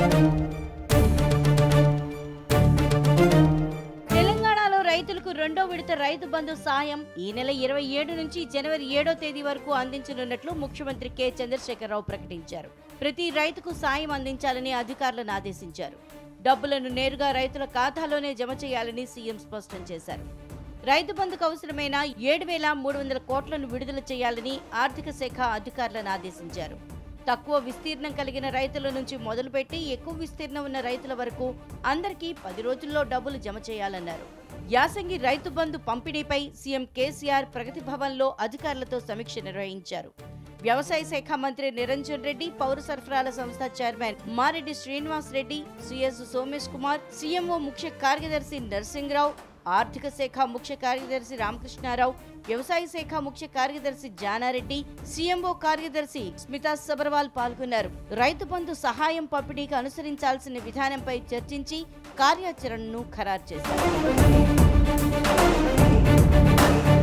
తెలంగాణలో రైతులకు రెండో విడత రైతు బంధు సాయం ఈ నెల ఇరవై ఏడు నుంచి జనవరి ఏడో తేదీ వరకు అందించనున్నట్లు ముఖ్యమంత్రి కె చంద్రశేఖరరావు ప్రకటించారు ప్రతి రైతుకు సాయం అందించాలని అధికారులను ఆదేశించారు డబ్బులను నేరుగా రైతుల ఖాతాలోనే జమ చేయాలని సీఎం స్పష్టం చేశారు రైతు బంధుకు అవసరమైన ఏడు వేల మూడు వందల కోట్లను విడుదల చేయాలని ఆర్థిక శాఖ అధికారులను ఆదేశించారు తక్కువ విస్తీర్ణం కలిగిన రైతుల నుంచి మొదలుపెట్టి ఎక్కువ విస్తీర్ణం ఉన్న రైతుల వరకు అందరికీ పది రోజుల్లో డబ్బులు జమ చేయాలన్నారు యాసంగి రైతు బంధు పంపిణీపై సీఎం కేసీఆర్ ప్రగతి భవన్లో అధికారులతో సమీక్ష నిర్వహించారు వ్యవసాయ శాఖ మంత్రి నిరంజన్ రెడ్డి పౌర సరఫరాల సంస్థ chairman Mareddy Srinivas Reddy CS Somesh Kumar CMO ముఖ్య కార్యదర్శి నరసింహరావు ఆర్థిక శాఖ ముఖ్య కార్యదర్శి రామకృష్ణారావు వ్యవసాయ శాఖ ముఖ్య కార్యదర్శి జానారెడ్డి సీఎంఓ కార్యదర్శి స్మితా సబర్వాల్ పాల్గొన్నారు రైతు బంధు సహాయం పంపిణీకి అనుసరించాల్సిన విధానంపై చర్చించి కార్యాచరణను ఖరారు చేశారు